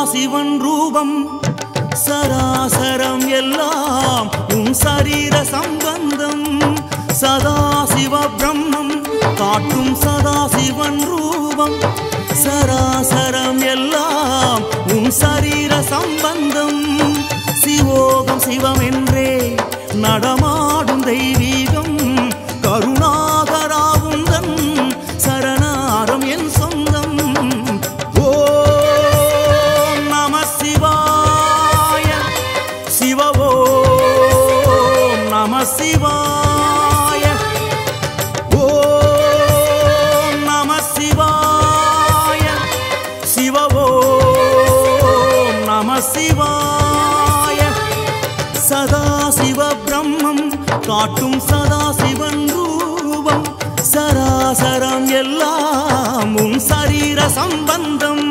சதாசிவன் ரூபம் சராசரம் எல்லாம் உன் சரீர சம்பந்தம் சதாசிவ பிரம்மம் காட்டும் சதாசிவன் ரூபம் சராசரம் எல்லாம் உன் சரீர சம்பந்தம் சிவோகம் சிவம் என்றே நடமாடும் தெய்வீகம் கருணாகராவுந்தன் சரணாரம் என் சொந்தம் ஓம் நம சிவாய சிவவோம் நம சிவாய ஓம் நம சிவாய சிவவோம் நம சிவாய சதாசிவ பிரம்மம் காட்டும் சதாசிவன் ரூபம் சராசரம் எல்லாம் உன் சரீர சம்பந்தம்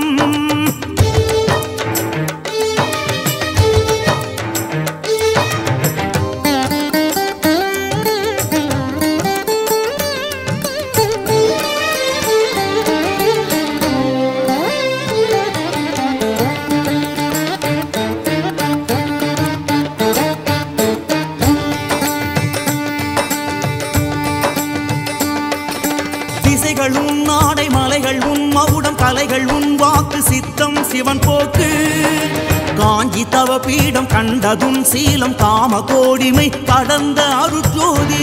திசைகள் உன் நாடை மலைகள் உன் மகுடம் கலைகள் உன் வாக்கு சித்தம் சிவன் போக்கு காஞ்சி தவ பீடம் கண்டதும் சீலம் காம கோடிமை கடந்த அருட்ஜோதி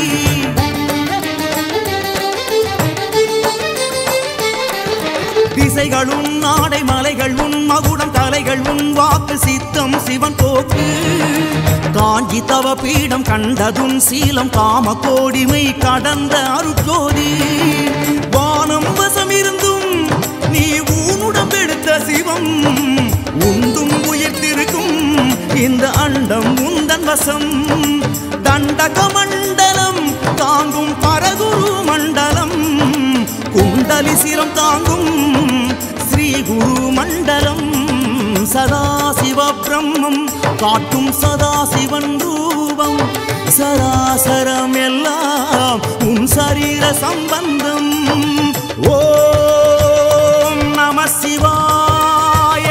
திசைகள் உன் நாடை மலைகள் உன் மகுடம் கலைகள் உன் வாக்கு சித்தம் சிவன் போக்கு காஞ்சி தவ பீடம் கண்டதும் சீலம் காம கோடிமை கடந்த அருட்ஜோதி வானம் வசம் இருந்தும் நீ ஊனுடம் எடுத்த சிவம் உந்தும் உயிர்த்திருக்கும் இந்த அண்டம் உந்தன் வசம் தண்டக மண்டலம் தாங்கும் பரகுரு மண்டலம் குண்டலி சிரம் தாங்கும் ஸ்ரீ குரு மண்டலம் சதாசிவ பிரம்மம் காட்டும் சதாசிவன் ரூபம் சராசரம் எல்லாம் உன் சரீர சம்பந்தம் ஓம் நம சிவாய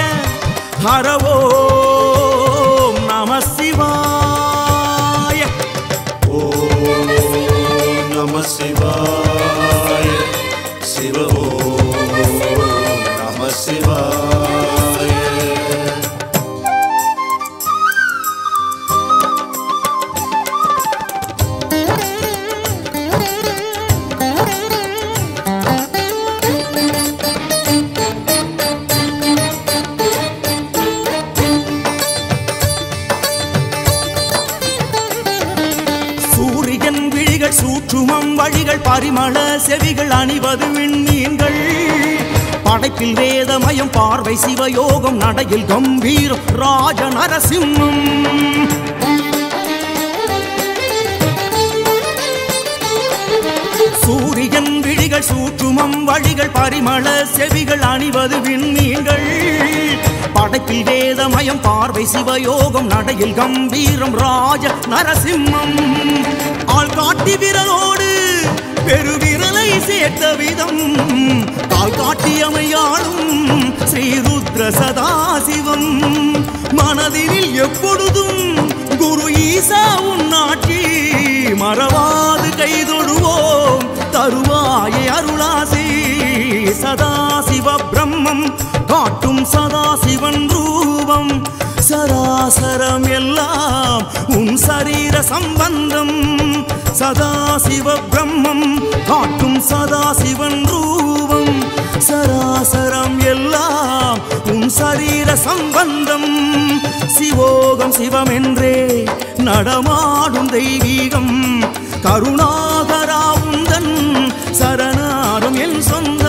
ஹரவோம் நம சிவாய ஓம் நம சிவாய சிவ ஓம் நம சிவாய சூரியன் விழிகள் சூற்றுமம் வழிகள் பரிமள செவிகள் அணிவது விண்மீன்கள் படைப்பில் வேதமயம் பார்வை சிவயோகம் நடையில் கம்பீரம் ராஜ நரசிம்மம் சூரியன் விழிகள் சூற்றுமம் வழிகள் பரிமள செவிகள் அணிவது விண்மீன்கள் படைப்பில் வேதமயம் பார்வை சிவயோகம் நடையில் கம்பீரம் ராஜ நரசிம்மம் ஆள் காட்டி விரலோடு பெருவிரலை சேர்த்த விதம் கால் காட்டியமையாளும் ஸ்ரீருத்ர சதாசிவம் மனதினில் எப்பொழுதும் குரு ஈசா உன்னாட்சி மறவாது கைதொடுவோம் தருவாயே அருளாசி சதாசிவ பிரம்மம் காட்டும் சதாசிவன் ரூபம் சராசரம் எல்லாம் உன் சரீர சம்பந்தம் சதாசிவ பிரம்மம் காட்டும் சதாசிவன் ரூபம் சராசரம் எல்லாம் உன் சரீர சம்பந்தம் சிவோகம் சிவம் என்றே நடமாடும் தெய்வீகம் கருணாகராவுந்தன் சரணாரும் என் சொந்த